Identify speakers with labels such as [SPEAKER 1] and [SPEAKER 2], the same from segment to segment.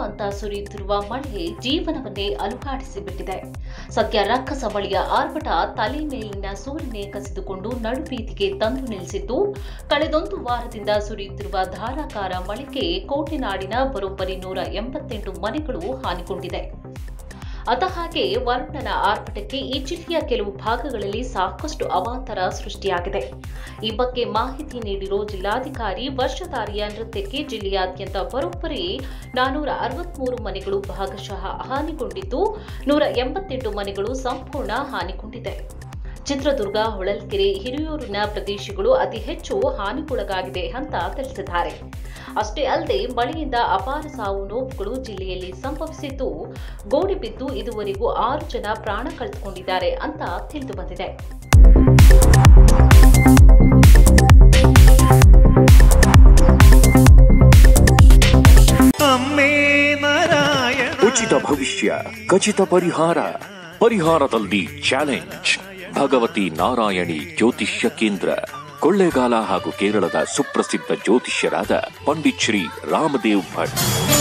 [SPEAKER 1] ಅಂತ ಸುರಿಯುತ್ತಿರುವ ಮಳೆ ಜೀವನವನ್ನೇ ಅಲುಗಾಡಿಸಿಬಿಟ್ಟಿದೆ ಸದ್ಯ ರಕ್ಕಸ ಮಳೆಯ ಆರ್ಭಟ ತಲೆ ಮೇಲಿನ ಸೂರ್ಯನೇ ಕಸಿದುಕೊಂಡು ನಡುಬೀದಿಗೆ ತಂದು ನಿಲ್ಲಿಸಿದ್ದು ಕಳೆದೊಂದು ವಾರದಿಂದ ಸುರಿಯುತ್ತಿರುವ ಧಾರಾಕಾರ ಮಳೆಗೆ ಕೋಟೆನಾಡಿನ ಬರೋಬ್ಬರಿ ನೂರ ಎಂಬತ್ತೆಂಟು ಮನೆಗಳು ಹಾನಿಗೊಂಡಿದೆ ಅದ ಹಾಗೆ ವರುಣನ ಆರ್ಭಟಕ್ಕೆ ಈ ಜಿಲ್ಲೆಯ ಕೆಲವು ಭಾಗಗಳಲ್ಲಿ ಸಾಕಷ್ಟು ಅವಾಂತರ ಸೃಷ್ಟಿಯಾಗಿದೆ ಈ ಬಗ್ಗೆ ಮಾಹಿತಿ ನೀಡಿರೋ ಜಿಲ್ಲಾಧಿಕಾರಿ ವರ್ಷಧಾರಿಯ ನೃತ್ಯಕ್ಕೆ ಜಿಲ್ಲೆಯಾದ್ಯಂತ ಬರೋಬ್ಬರಿ ನಾನೂರ ಅರವತ್ಮೂರು ಮನೆಗಳು ಭಾಗಶಃ ಹಾನಿಗೊಂಡಿದ್ದು ನೂರ ಎಂಬತ್ತೆಂಟು ಮನೆಗಳು ಸಂಪೂರ್ಣ ಹಾನಿಗೊಂಡಿದೆ ಚಿತ್ರದುರ್ಗ ಹೊಳಲ್ಕೆರೆ ಹಿರಿಯೂರಿನ ಪ್ರದೇಶಗಳು ಅತಿ ಹೆಚ್ಚು ಹಾನಿಗೊಳಗಾಗಿದೆ ಅಂತ ತಿಳಿಸಿದ್ದಾರೆ ಅಷ್ಟೇ ಅಲ್ಲದೆ ಮಳೆಯಿಂದ ಅಪಾರ ಸಾವು ನೋವುಗಳು ಜಿಲ್ಲೆಯಲ್ಲಿ ಸಂಭವಿಸಿದ್ದು ಗೋಡಿ ಬಿದ್ದು ಇದುವರೆಗೂ ಆರು ಜನ ಪ್ರಾಣ ಕಳೆದುಕೊಂಡಿದ್ದಾರೆ ಅಂತ ತಿಳಿದು ಬಂದಿದೆ
[SPEAKER 2] ಅಮ್ಮೇ ನಾರಾಯಣ
[SPEAKER 3] ಉಚಿತ ಭವಿಷ್ಯ ಖಚಿತ ಪರಿಹಾರ ಪರಿಹಾರದಲ್ಲಿ ಚಾಲೆಂಜ್ ಭಗವತಿ ನಾರಾಯಣಿ ಜ್ಯೋತಿಷ್ಯ ಕೇಂದ್ರ ಕೊಳ್ಳೇಗಾಲ ಹಾಗೂ ಕೇರಳದ ಸುಪ್ರಸಿದ್ಧ ಜ್ಯೋತಿಷ್ಯರಾದ ಪಂಡಿತ್ ಶ್ರೀ ರಾಮದೇವ್ ಭಟ್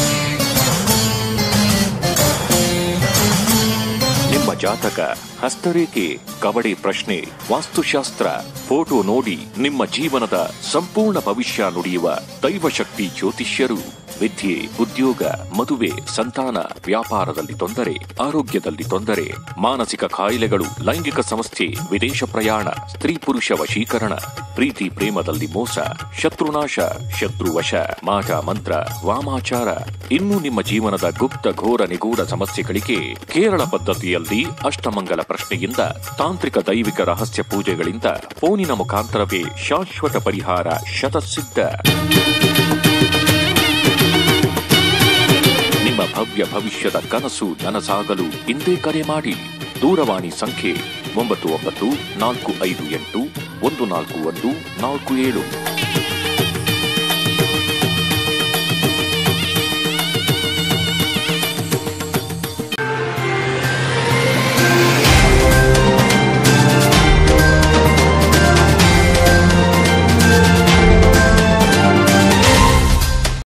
[SPEAKER 3] ನಿಮ್ಮ ಜಾತಕ ಹಸ್ತರೇಖೆ ಕಬಡ್ಡಿ ಪ್ರಶ್ನೆ ವಾಸ್ತುಶಾಸ್ತ್ರ ಫೋಟೋ ನೋಡಿ ನಿಮ್ಮ ಜೀವನದ ಸಂಪೂರ್ಣ ಭವಿಷ್ಯ ನುಡಿಯುವ ದೈವಶಕ್ತಿ ಜ್ಯೋತಿಷ್ಯರು ವಿದ್ಯೆ ಉದ್ಯೋಗ ಮದುವೆ ಸಂತಾನ ವ್ಯಾಪಾರದಲ್ಲಿ ತೊಂದರೆ ಆರೋಗ್ಯದಲ್ಲಿ ತೊಂದರೆ ಮಾನಸಿಕ ಕಾಯಿಲೆಗಳು ಲೈಂಗಿಕ ಸಮಸ್ಯೆ ವಿದೇಶ ಪ್ರಯಾಣ ಸ್ತ್ರೀ ಪುರುಷ ವಶೀಕರಣ ಪ್ರೀತಿ ಪ್ರೇಮದಲ್ಲಿ ಮೋಸ ಶತ್ರುನಾಶ ಶತ್ರುವಶ ಮಾಟ ಮಂತ್ರ ವಾಮಾಚಾರ ಇನ್ನು ನಿಮ್ಮ ಜೀವನದ ಗುಪ್ತ ಘೋರ ನಿಗೂಢ ಸಮಸ್ಯೆಗಳಿಗೆ ಕೇರಳ ಪದ್ಧತಿಯಲ್ಲಿ ಅಷ್ಟಮಂಗಲ ಪ್ರಶ್ನೆಯಿಂದ ತಾಂತ್ರಿಕ ದೈವಿಕ ರಹಸ್ಯ ಪೂಜೆಗಳಿಂದ ಫೋನಿನ ಮುಖಾಂತರವೇ ಶಾಶ್ವತ ಪರಿಹಾರ ಶತಸಿದ್ಧ ನಿಮ್ಮ ಭವ್ಯ ಭವಿಷ್ಯದ ಕನಸು ನನಸಾಗಲು ಇಂದೇ ಕರೆ ಮಾಡಿ ದೂರವಾಣಿ ಸಂಖ್ಯೆ ಒಂಬತ್ತು ಒಂಬತ್ತು ನಾಲ್ಕು ಐದು ಎಂಟು ಒಂದು ನಾಲ್ಕು ಒಂದು ನಾಲ್ಕು ಏಳು